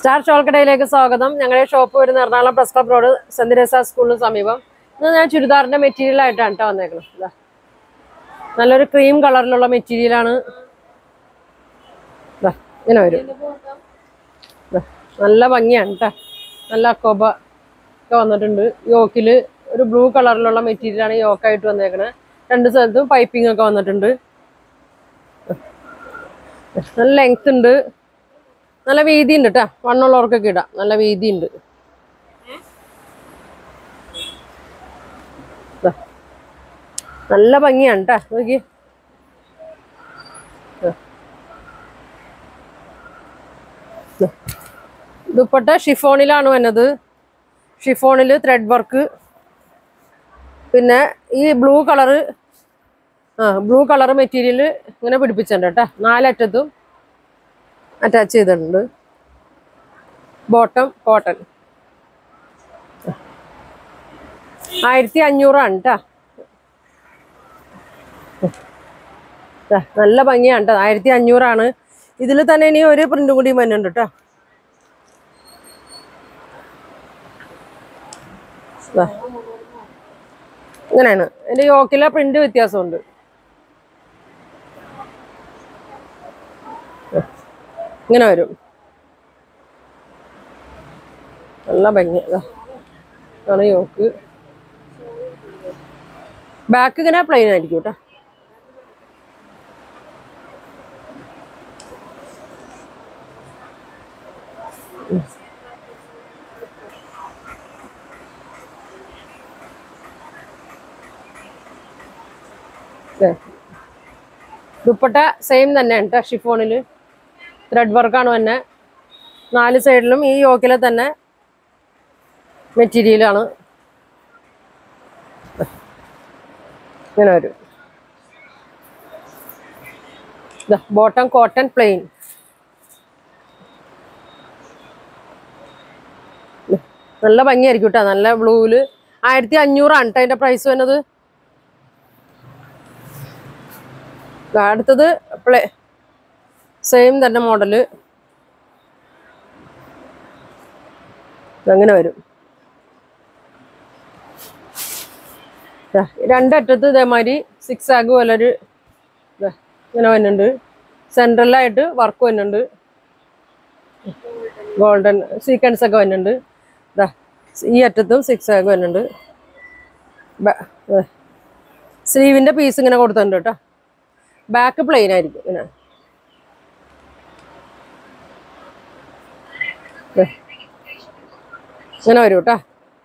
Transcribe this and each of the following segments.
Star ഷോൾക്കടയിലേക്ക് സ്വാഗതം ഞങ്ങളുടെ shop വരുന്ന Ernakulam press club road saint Teresa സ്കൂളിന് സമീപം ഇന്ന് ഞാൻ ചുരിദാറിന്റെ മെറ്റീരിയൽ ആയിട്ടാണ് കേട്ടോ വന്നേക്കുന്നത് ഇതാ നല്ലൊരു ക്രീം കളറിലുള്ള മെറ്റീരിയലാണ് ഇതാ ഇങ്ങനെ വരും ദാ, നല്ല ഭംഗിയാണ് കേട്ടോ നല്ല അക്കോബ ഒക്കെ വന്നിട്ടുണ്ട് യോക്കില് ഒരു ബ്ലൂ കളറിലുള്ള മെറ്റീരിയലാണ് യോക്കായിട്ട് വന്നേക്കണത് രണ്ട് സ്ഥലത്തും പൈപ്പിംഗ് ഒക്കെ വന്നിട്ടുണ്ട് നല്ല ലെങ്ത് ഉണ്ട് നല്ല വീതി ഉണ്ട് കേട്ടോ വണ്ണുള്ളവർക്കൊക്കെ ഇടാം നല്ല വീതി ഉണ്ട് ദാ. നല്ല ഭംഗിയാണ് കേട്ടോ നോക്കി ദാ. ദാ. ദുപ്പട്ട ഷിഫോണിലാണ് വന്നത് ഷിഫോണിൽ ത്രെഡ് വർക്ക് പിന്നെ ഈ ബ്ലൂ കളറ് ആ ബ്ലൂ കളർ മെറ്റീരിയൽ ഇങ്ങനെ പിടിപ്പിച്ചിട്ടുണ്ട് കേട്ടോ നാലറ്റത്തും അറ്റാച്ച് ചെയ്തിട്ടുണ്ട് ബോട്ടം കോട്ടൺ ആയിരത്തി അഞ്ഞൂറാണ് കേട്ടോ നല്ല ഭംഗിയാണ് കേട്ടോ ആയിരത്തി അഞ്ഞൂറാണ് ഇതിൽ തന്നെ ഇനി ഒരു പ്രിന്റും കൂടി വരുന്നുണ്ട് കേട്ടോ ദാ. ഇങ്ങനെയാണ് എൻ്റെ യോക്കിലെ പ്രിന്റ് വ്യത്യാസമുണ്ട് ഇങ്ങനെ വരും നല്ല ഭംഗി ഇതാ. ഇതാണ് യോക്ക് ബാക്ക് ഇങ്ങനെ പ്ലെയിൻ ആയിരിക്കും കേട്ടോ ദേ. ദുപ്പട്ട സെയിം തന്നെയാണ് കേട്ടോ ഷിഫോണിൽ ത്രെഡ് വർക്കാണ് തന്നെ നാല് സൈഡിലും ഈ യോക്കിലെ തന്നെ മെറ്റീരിയലാണ് ഇങ്ങനെ വരും ബോട്ടം കോട്ടൺ പ്ലെയിൻ നല്ല ഭംഗിയായിരിക്കും കേട്ടോ നല്ല ബ്ലൂവില് ആയിരത്തി അഞ്ഞൂറാണ് കേട്ടോ അതിന്റെ പ്രൈസ് വരുന്നത് ദാ അടുത്തത് പ്ലേ സെയിം തന്നെ മോഡല് അങ്ങനെ വരും ദാ, രണ്ടറ്റത്ത് ഇതേമാതിരി സിക്സ് ആഗ് പോലൊരു ദാ, ഇങ്ങനെ വരുന്നുണ്ട് സെൻട്രലായിട്ട് വർക്ക് വരുന്നുണ്ട് ഗോൾഡൻ സീക്വൻസ് ഒക്കെ വരുന്നുണ്ട് ദാ, ഈ അറ്റത്തും സിക്സ് ആഗ് വരുന്നുണ്ട് സ്ലീവിൻ്റെ പീസ് ഇങ്ങനെ കൊടുത്തിട്ടുണ്ട് കേട്ടോ ബാക്ക് പ്ലെയിൻ ആയിരിക്കും ഇങ്ങനെ ദേ. ഇങ്ങനെ വരും കേട്ടോ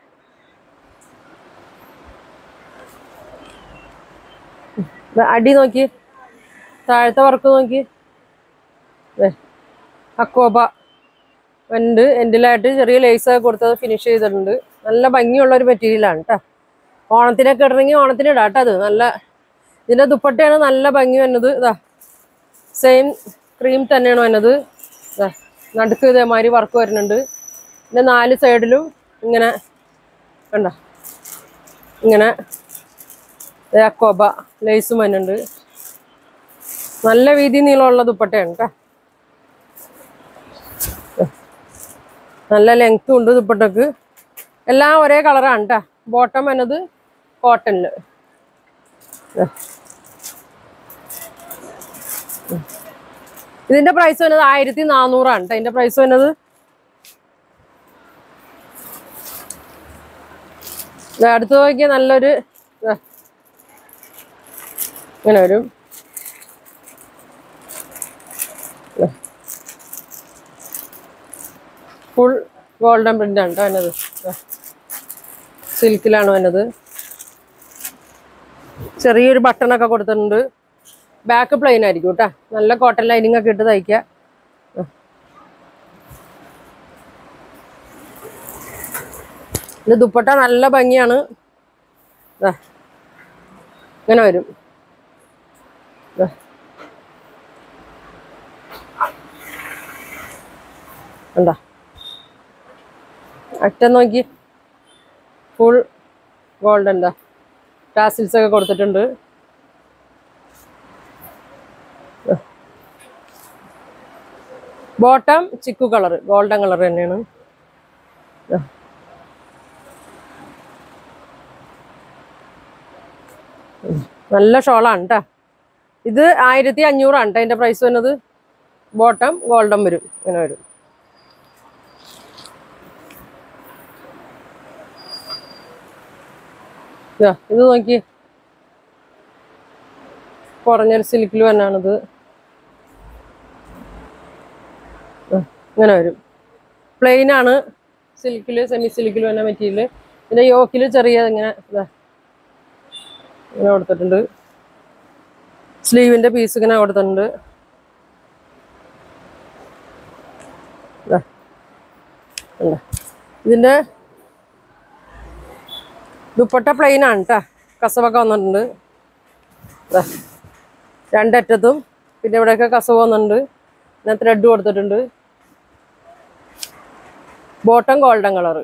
ദേ, അടി നോക്കി താഴത്തെ വർക്ക് നോക്കി ദേ. അക്കോബ ഉണ്ട് എൻഡിലായിട്ട് ചെറിയ ലേസ് കൊടുത്തത് ഫിനിഷ് ചെയ്തിട്ടുണ്ട് നല്ല ഭംഗിയുള്ള ഒരു മെറ്റീരിയലാണ് കേട്ടോ ഓണത്തിനൊക്കെ ഇടണമെങ്കിൽ ഓണത്തിന് ഇടാം കേട്ടോ അത് നല്ല ഇതിന്റെ ദുപ്പട്ടയാണ് നല്ല ഭംഗി വന്നത് ഇതാ സെയിം ക്രീം തന്നെയാണ് വന്നത് ഇതാ നടുക്ക് ഇതേമാതിരി വർക്ക് വരുന്നുണ്ട് പിന്നെ നാല് സൈഡിലും ഇങ്ങനെ കണ്ട ഇങ്ങനെ ദേ അക്കോബ ലേസും വരുന്നുണ്ട് നല്ല വീതി നീളമുള്ള ദുപ്പട്ടയാണ് കേട്ടോ നല്ല ലെങ്ത്തും ഉണ്ട് ദുപ്പട്ടക്ക് എല്ലാം ഒരേ കളറാണ് കേട്ടോ ബോട്ടം എന്നത് കോട്ടണില് ഇതിന്റെ പ്രൈസ് വരുന്നത് ആയിരത്തി നാനൂറാണ് കേട്ടോ ഇതിന്റെ പ്രൈസ് വരുന്നത് ദേ അടുത്ത് നോക്കിയ നല്ലൊരു ദേ. ഇങ്ങനെ വരും ഫുൾ ഗോൾഡൻ പ്രിന്റ് ആണ് കേട്ടോ വന്നത് സിൽക്കിലാണ് വന്നത് ചെറിയൊരു ബട്ടണൊക്കെ കൊടുത്തിട്ടുണ്ട് ബാക്ക് പ്ലെയിൻ ആയിരിക്കും കേട്ടോ നല്ല കോട്ടൺ ലൈനിങ് ഒക്കെ ഇട്ട് തയ്ക്കുക ഇത് ദുപ്പട്ട നല്ല ഭംഗിയാണ് ദാ. ഇങ്ങനെ വരും ദാ. കണ്ടോ അറ്റം നോക്കി ഫുൾ ഗോൾഡൻ എന്താ ടാസിൽസ് ഒക്കെ കൊടുത്തിട്ടുണ്ട് bottom chikoo colour golden colour തന്നെയാണ് ദാ. ഉം. നല്ല ഷോളാണ് കേട്ടോ ഇത് ആയിരത്തി അഞ്ഞൂറാണ് കേട്ടോ അതിൻ്റെ പ്രൈസ് വരുന്നത് ബോട്ടം ഗോൾഡൻ വരും ഇങ്ങനെ വരും ദാ, ഇത് നോക്കി കുറഞ്ഞൊരു സിൽക്കിൽ തന്നെയാണിത് ദാ, ഇങ്ങനെ വരും പ്ലെയിൻ ആണ് സിൽക്കിൽ സെമി സിൽക്കിൽ തന്നെ മെറ്റീരിയൽ ഇതിന്റെ യോക്കിൽ ചെറിയ ഇങ്ങനെ ഇതാ ഇങ്ങനെ കൊടുത്തിട്ടുണ്ട് സ്ലീവിന്റെ പീസ് ഇങ്ങനെ കൊടുത്തിട്ടുണ്ട് ദാ. കണ്ടോ? ഇതിന്റെ ദുപ്പട്ട പ്ലെയിൻ ആണ് കേട്ടോ കസവൊക്കെ വന്നിട്ടുണ്ട് ദാ. രണ്ടറ്റത്തും പിന്നെ ഇവിടെയൊക്കെ കസവ് വന്നിട്ടുണ്ട് പിന്നെ ത്രെഡ് കൊടുത്തിട്ടുണ്ട് ബോട്ടം ഗോൾഡൻ കളറ്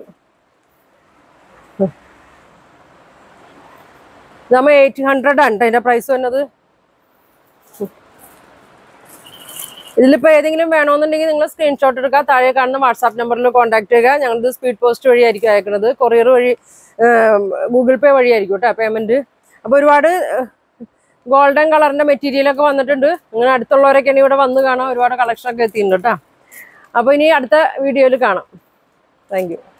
നമ്മൾ എയ്റ്റ് ഹൺഡ്രഡ് ആണ് ട്ടോ ഇതിന്റെ പ്രൈസ് വരുന്നത് ഇതിലിപ്പോൾ ഏതെങ്കിലും വേണമെന്നുണ്ടെങ്കിൽ നിങ്ങൾ സ്ക്രീൻഷോട്ട് എടുക്കുക താഴെ കാണുന്ന വാട്സാപ്പ് നമ്പറിൽ കോൺടാക്ട് ചെയ്യുക ഞങ്ങളിത് സ്പീഡ് പോസ്റ്റ് വഴിയായിരിക്കും അയക്കുന്നത് കൊറിയർ വഴി ഗൂഗിൾ പേ വഴിയായിരിക്കും കേട്ടോ പേയ്മെൻറ്റ് അപ്പോൾ ഒരുപാട് ഗോൾഡൻ കളറിൻ്റെ മെറ്റീരിയലൊക്കെ വന്നിട്ടുണ്ട് അങ്ങനെ അടുത്തുള്ളവരൊക്കെയാണ് ഇവിടെ വന്ന് കാണാം ഒരുപാട് കളക്ഷനൊക്കെ എത്തിയിട്ടുണ്ട് കേട്ടോ അപ്പോൾ ഇനി അടുത്ത വീഡിയോയിൽ കാണാം താങ്ക് യു